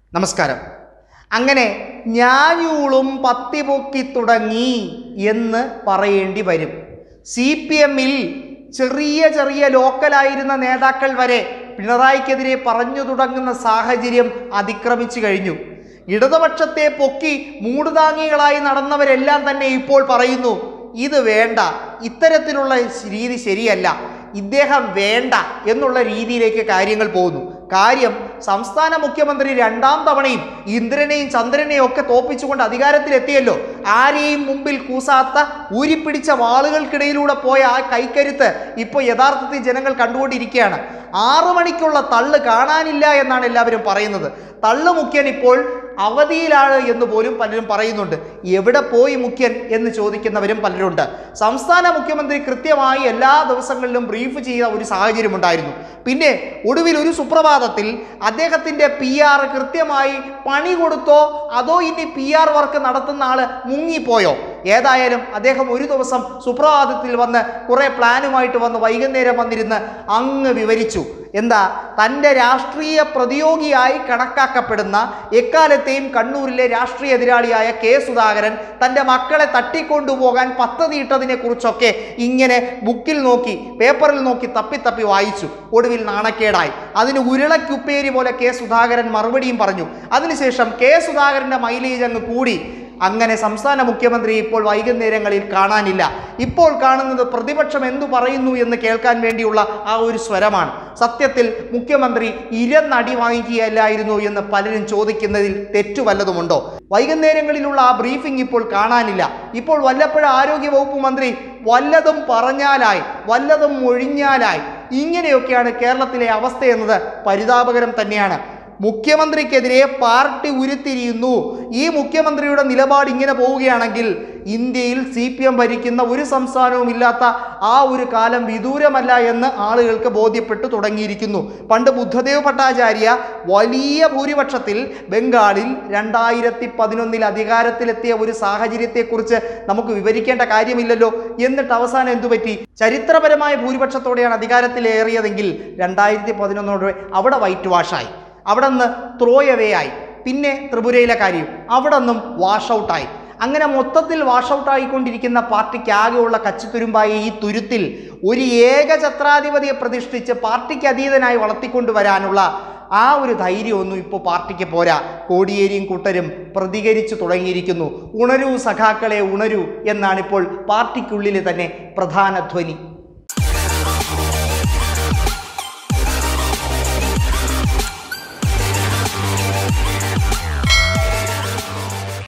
നമസ്കാരം അങ്ങനെ ഞായൂളും പത്തി പൊക്കി തുടങ്ങി എന്ന് പറയേണ്ടി വരും സി പി എമ്മിൽ ചെറിയ ചെറിയ ലോക്കലായിരുന്ന നേതാക്കൾ വരെ പിണറായിക്കെതിരെ പറഞ്ഞു തുടങ്ങുന്ന സാഹചര്യം അതിക്രമിച്ചു കഴിഞ്ഞു ഇടതുപക്ഷത്തെ പൊക്കി മൂടുതാങ്ങികളായി നടന്നവരെല്ലാം തന്നെ ഇപ്പോൾ പറയുന്നു ഇത് വേണ്ട ഇത്തരത്തിലുള്ള രീതി ശരിയല്ല ഇദ്ദേഹം വേണ്ട എന്നുള്ള രീതിയിലേക്ക് കാര്യങ്ങൾ പോകുന്നു കാര്യം സംസ്ഥാന മുഖ്യമന്ത്രി രണ്ടാം തവണയും ഇന്ദ്രനെയും ചന്ദ്രനെയും ഒക്കെ തോപ്പിച്ചുകൊണ്ട് അധികാരത്തിലെത്തിയല്ലോ ആരെയും മുമ്പിൽ കൂസാത്ത ഊരിപ്പിടിച്ച വാളുകൾക്കിടയിലൂടെ പോയ ആ കൈക്കരുത്ത് ഇപ്പോൾ യഥാർത്ഥത്തിൽ ജനങ്ങൾ കണ്ടുകൊണ്ടിരിക്കുകയാണ് ആറു മണിക്കുള്ള തള്ള് കാണാനില്ല എന്നാണ് എല്ലാവരും പറയുന്നത് തള്ളു മുഖ്യൻ ഇപ്പോൾ അവധിയിലാണ് എന്ന് പോലും പലരും പറയുന്നുണ്ട് എവിടെ പോയി മുഖ്യൻ എന്ന് ചോദിക്കുന്നവരും പലരുണ്ട് സംസ്ഥാന മുഖ്യമന്ത്രി കൃത്യമായി എല്ലാ ദിവസങ്ങളിലും ബ്രീഫ് ചെയ്ത ഒരു സാഹചര്യം ഉണ്ടായിരുന്നു പിന്നെ ഒടുവിൽ ഒരു സുപ്രഭാതത്തിൽ അദ്ദേഹത്തിൻ്റെ പി ആർ കൃത്യമായി പണി കൊടുത്തോ അതോ ഇനി പി ആർ വർക്ക് നടത്തുന്ന ആൾ മുങ്ങിപ്പോയോ ഏതായാലും അദ്ദേഹം ഒരു ദിവസം സുപ്രഭാതത്തിൽ വന്ന് കുറേ പ്ലാനുമായിട്ട് വന്ന് വൈകുന്നേരം വന്നിരുന്ന് അങ്ങ് വിവരിച്ചു എന്താ തൻ്റെ രാഷ്ട്രീയ പ്രതിയോഗിയായി കണക്കാക്കപ്പെടുന്ന എക്കാലത്തെയും കണ്ണൂരിലെ രാഷ്ട്രീയ എതിരാളിയായ കെ സുധാകരൻ തൻ്റെ മക്കളെ തട്ടിക്കൊണ്ടുപോകാൻ പദ്ധതിയിട്ടതിനെ കുറിച്ചൊക്കെ ഇങ്ങനെ ബുക്കിൽ നോക്കി പേപ്പറിൽ നോക്കി തപ്പി തപ്പി വായിച്ചു ഒടുവിൽ നാണക്കേടായി അതിന് ഉരുളക്കുപ്പേരി പോലെ കെ സുധാകരൻ മറുപടിയും പറഞ്ഞു അതിനുശേഷം കെ സുധാകരൻ്റെ മൈലേജ് അങ്ങ് കൂടി അങ്ങനെ സംസ്ഥാന മുഖ്യമന്ത്രി ഇപ്പോൾ വൈകുന്നേരങ്ങളിൽ കാണാനില്ല ഇപ്പോൾ കാണുന്നത് പ്രതിപക്ഷം എന്തു പറയുന്നു എന്ന് കേൾക്കാൻ വേണ്ടിയുള്ള ആ ഒരു സ്വരമാണ് സത്യത്തിൽ മുഖ്യമന്ത്രി ഇരന്നടി വാങ്ങിക്കുകയല്ലായിരുന്നു എന്ന് പലരും ചോദിക്കുന്നതിൽ തെറ്റു വല്ലതുമുണ്ടോ വൈകുന്നേരങ്ങളിലുള്ള ആ ബ്രീഫിംഗ് ഇപ്പോൾ കാണാനില്ല ഇപ്പോൾ വല്ലപ്പോഴ ആരോഗ്യ വകുപ്പ് മന്ത്രി വല്ലതും പറഞ്ഞാലായി വല്ലതും ഒഴിഞ്ഞാലായി ഇങ്ങനെയൊക്കെയാണ് കേരളത്തിലെ അവസ്ഥ എന്നത് പരിതാപകരം തന്നെയാണ് മുഖ്യമന്ത്രിക്കെതിരെ പാർട്ടി ഉരുത്തിരിയുന്നു ഈ മുഖ്യമന്ത്രിയുടെ നിലപാട് ഇങ്ങനെ പോവുകയാണെങ്കിൽ ഇന്ത്യയിൽ സി പി എം ഭരിക്കുന്ന ഒരു സംസ്ഥാനവും ഇല്ലാത്ത ആ ഒരു കാലം വിദൂരമല്ല എന്ന് ആളുകൾക്ക് ബോധ്യപ്പെട്ടു തുടങ്ങിയിരിക്കുന്നു പണ്ട് ബുദ്ധദേവ് ഭട്ടാചാര്യ വലിയ ഭൂരിപക്ഷത്തിൽ ബംഗാളിൽ രണ്ടായിരത്തി പതിനൊന്നിൽ അധികാരത്തിലെത്തിയ ഒരു സാഹചര്യത്തെക്കുറിച്ച് നമുക്ക് വിവരിക്കേണ്ട കാര്യമില്ലല്ലോ എന്നിട്ട് അവസാനം എന്തു പറ്റി ചരിത്രപരമായ ഭൂരിപക്ഷത്തോടെയാണ് അധികാരത്തിലേറിയതെങ്കിൽ രണ്ടായിരത്തി പതിനൊന്നോടെ അവിടെ വൈറ്റ് വാഷായി അവിടെ നിന്ന് ത്രോ എവേ ആയി പിന്നെ ത്രിപുരയിലെ കാര്യം അവിടെ നിന്നും വാഷ് ഔട്ടായി അങ്ങനെ മൊത്തത്തിൽ വാഷ് ഔട്ട് ആയിക്കൊണ്ടിരിക്കുന്ന പാർട്ടിക്ക് ആകെയുള്ള കച്ചിത്തുരുമ്പായ ഈ തുരുത്തിൽ ഒരു ഏകഛത്രാധിപതിയെ പ്രതിഷ്ഠിച്ച് പാർട്ടിക്ക് അതീതനായി വളർത്തിക്കൊണ്ടുവരാനുള്ള ആ ഒരു ധൈര്യമൊന്നും ഇപ്പോൾ പാർട്ടിക്ക് പോരാ കോടിയേരിയും കൂട്ടരും പ്രതികരിച്ചു തുടങ്ങിയിരിക്കുന്നു ഉണരൂ സഖാക്കളെ ഉണരൂ എന്നാണിപ്പോൾ പാർട്ടിക്കുള്ളിൽ തന്നെ പ്രധാന ധ്വനി